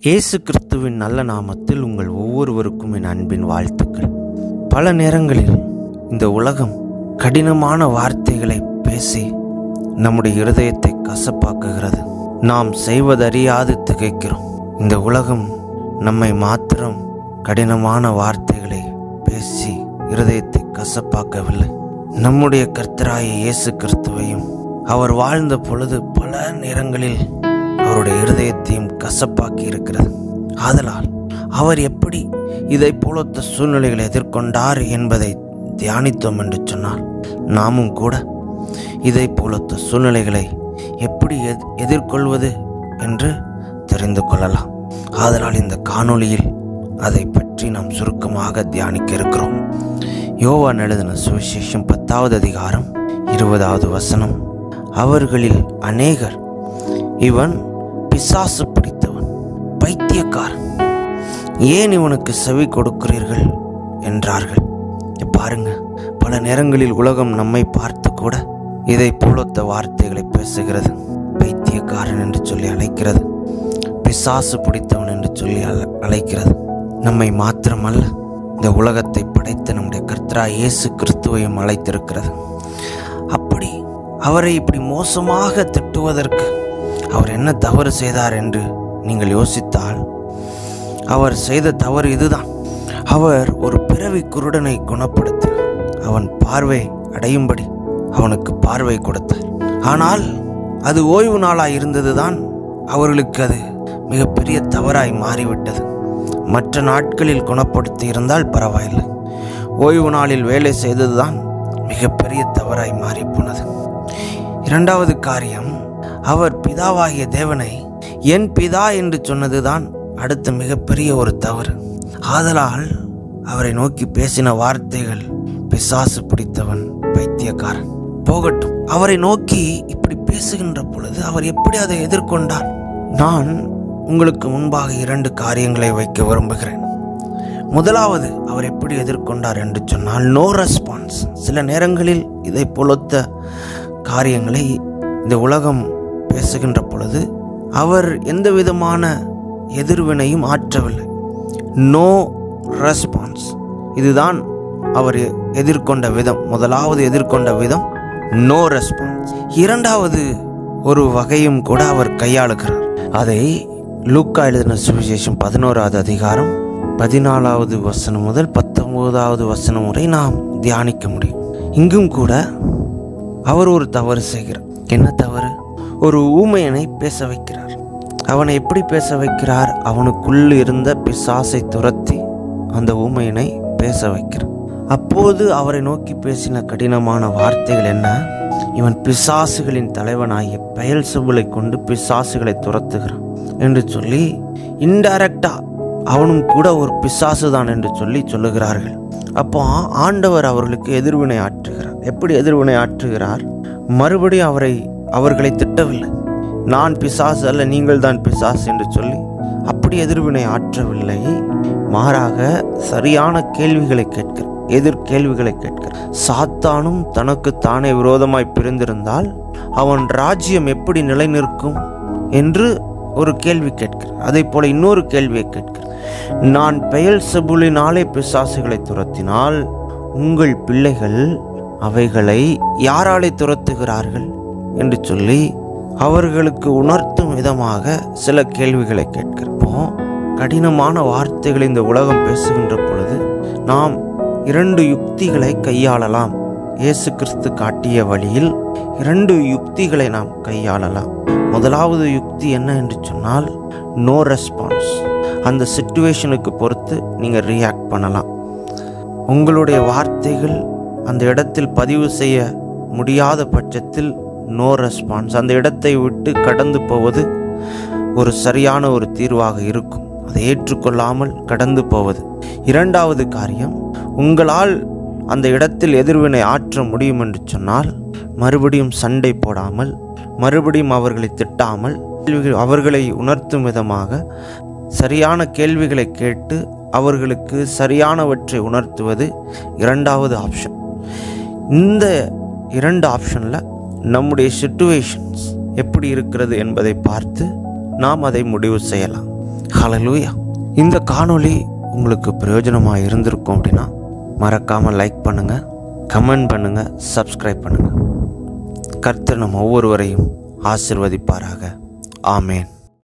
இயேசு கிறிஸ்துவின் நல்ல நாமத்தில் உங்கள் ஒவ்வொருவருக்கும் என் அன்பின் வாழ்த்துக்கள் பல நேரங்களில் இந்த உலகம் கடினமான வார்த்தைகளை பேசி நம்முடைய இருதயத்தை கசப்பாக்குகிறது நாம் செய்வதறியாது திகைக்கிறோம் இந்த உலகம் நம்மை மாத்திரம் கடினமான வார்த்தைகளை பேசி இருதயத்தை கசப்பாக்கவில்லை நம்முடைய கர்த்தராய இயேசு கிறிஸ்துவையும் அவர் வாழ்ந்த பொழுது பல நேரங்களில் அவருடைய இருதயத்தையும் கசப்பாக்கி இருக்கிறது ஆதலால் அவர் எப்படி இதை போலத்த சூழ்நிலைகளை எதிர்கொண்டார் என்பதை தியானித்தோம் என்று சொன்னால் நாமும் கூட இதை போலத்த சூழ்நிலைகளை எப்படி எத்- எதிர்கொள்வது என்று தெரிந்து கொள்ளலாம் ஆதலால் இந்த காணொளியில் அதை பற்றி நாம் சுருக்கமாக தியானிக்க இருக்கிறோம் யோவான் எழுதின சுவிசேஷம் பத்தாவது அதிகாரம் இருபதாவது வசனம் அவர்களில் அநேகர் இவன் பிசாசு பிடித்தவன் பைத்தியக்காரன் ஏன் இவனுக்கு செவி கொடுக்கிறீர்கள் என்றார்கள் பாருங்க பல நேரங்களில் உலகம் நம்மை பார்த்து கூட இதை போலத்த வார்த்தைகளை பேசுகிறது பைத்தியக்காரன் என்று சொல்லி அழைக்கிறது பிசாசு பிடித்தவன் என்று சொல்லி அழ- அழைக்கிறது நம்மை மாத்திரமல்ல இந்த உலகத்தை படைத்த நம்முடைய கர்த்தரா இயேசு கிறிஸ்துவையும் அழைத்திருக்கிறது அப்படி அவரை இப்படி மோசமாக திட்டுவதற்கு அவர் என்ன தவறு செய்தார் என்று நீங்கள் யோசித்தால் அவர் செய்த தவறு இதுதான் அவர் ஒரு பிறவி குருடனை குணப்படுத்தினார் அவன் பார்வை அடையும்படி அவனுக்கு பார்வை கொடுத்தார் ஆனால் அது ஓய்வு நாளாய் இருந்ததுதான் அவர்களுக்கு அது மிகப்பெரிய தவறாய் மாறிவிட்டது மற்ற நாட்களில் குணப்படுத்தி இருந்தால் பரவாயில்லை ஓய்வு நாளில் வேலை செய்ததுதான் மிகப்பெரிய தவறாய் மாறிப்போனது இரண்டாவது காரியம் அவர் பிதாவாகிய தேவனை என் பிதா என்று சொன்னதுதான் அடுத்த மிகப்பெரிய ஒரு தவறு ஆதலால் அவரை நோக்கி பேசின வார்த்தைகள் பிசாசு பிடித்தவன் பைத்தியக்காரன் போகட்டும் அவரை நோக்கி இப்படி பேசுகின்ற பொழுது அவர் எப்படி அதை எதிர்கொண்டார் நான் உங்களுக்கு முன்பாக இரண்டு காரியங்களை வைக்க விரும்புகிறேன் முதலாவது அவர் எப்படி எதிர்கொண்டார் என்று சொன்னால் நோ ரெஸ்பான்ஸ் சில நேரங்களில் இதை பொலொத்த காரியங்களை இந்த உலகம் பேசுகின்ற பொழுது அவர் எந்த விதமான எதிர்வினையும் ஆற்றவில்லை நோ ரெஸ்பான்ஸ் இதுதான் அவர் எதிர்கொண்ட விதம் முதலாவது எதிர்கொண்ட விதம் நோ ரெஸ்பான்ஸ் இரண்டாவது ஒரு வகையும் கூட அவர் கையாளுகிறார் அதை லூக்கா எழுதின சுவிசேஷம் பதினோராவது அதிகாரம் பதினாலாவது வசனம் முதல் பத்தொன்பதாவது வசனம் வரை நாம் தியானிக்க முடியும் இங்கும் கூட அவர் ஒரு தவறு செய்கிறார் என்ன தவறு ஒரு ஊமையனை பேச வைக்கிறார் அவனை எப்படி பேச வைக்கிறார் அவனுக்குள் இருந்த பிசாசை துரத்தி அந்த ஊமையனை பேச வைக்கிறார் அப்போது அவரை நோக்கி பேசின கடினமான வார்த்தைகள் என்ன இவன் பிசாசுகளின் தலைவனாகிய பெயல் சுபலை கொண்டு பிசாசுகளை துரத்துகிறான் என்று சொல்லி இன்டைரக்டா அவனும் கூட ஒரு பிசாசு தான் என்று சொல்லி சொல்லுகிறார்கள் அப்போ ஆண்டவர் அவர்களுக்கு எதிர்வினை ஆற்றுகிறார் எப்படி எதிர்வினை ஆற்றுகிறார் மறுபடியும் அவரை அவர்களை திட்டவில்லை நான் பிசாசு அல்ல நீங்கள் தான் பிசாசு என்று சொல்லி அப்படி எதிர்வினை ஆற்றவில்லை மாறாக சரியான கேள்விகளை கேட்கிறார் எதிர் கேள்விகளை கேட்கிறார் சாத்தானும் தனக்கு தானே விரோதமாய் பிரிந்திருந்தால் அவன் ராஜ்யம் எப்படி நிலைநிற்கும் என்று ஒரு கேள்வி கேட்கிறார் அதே போல இன்னொரு கேள்வியை கேட்கிறார் நான் பெயல் செபுலினாலே பிசாசுகளை துரத்தினால் உங்கள் பிள்ளைகள் அவைகளை யாராலே துரத்துகிறார்கள் என்று சொல்லி அவர்களுக்கு உணர்த்தும் விதமாக சில கேள்விகளை கேட்கிறப்போ கடினமான வார்த்தைகளை இந்த உலகம் பேசுகின்ற பொழுது நாம் இரண்டு யுக்திகளை கையாளலாம் இயேசு கிறிஸ்து காட்டிய வழியில் இரண்டு யுக்திகளை நாம் கையாளலாம் முதலாவது யுக்தி என்ன என்று சொன்னால் நோ ரெஸ்பான்ஸ் அந்த சுச்சுவேஷனுக்கு பொறுத்து நீங்கள் ரியாக்ட் பண்ணலாம் உங்களுடைய வார்த்தைகள் அந்த இடத்தில் பதிவு செய்ய முடியாத பட்சத்தில் நோ ரெஸ்பான்ஸ் அந்த இடத்தை விட்டு கடந்து போவது ஒரு சரியான ஒரு தீர்வாக இருக்கும் அதை ஏற்றுக்கொள்ளாமல் கடந்து போவது இரண்டாவது காரியம் உங்களால் அந்த இடத்தில் எதிர்வினை ஆற்ற முடியும் என்று சொன்னால் மறுபடியும் சண்டை போடாமல் மறுபடியும் அவர்களை திட்டாமல் கேள்விகள் அவர்களை உணர்த்தும் விதமாக சரியான கேள்விகளை கேட்டு அவர்களுக்கு சரியானவற்றை உணர்த்துவது இரண்டாவது ஆப்ஷன் இந்த இரண்டு ஆப்ஷனில் நம்முடைய சுச்சுவேஷன்ஸ் எப்படி இருக்கிறது என்பதை பார்த்து நாம் அதை முடிவு செய்யலாம் ஹalleluya இந்த காணொளி உங்களுக்கு பிரயோஜனமாக இருந்திருக்கும் அப்படின்னா மறக்காமல் லைக் பண்ணுங்கள் கமெண்ட் பண்ணுங்கள் சப்ஸ்கிரைப் பண்ணுங்கள் கர்த்தர் நம் ஒவ்வொருவரையும் ஆசிர்வதிப்பாராக ஆமேன்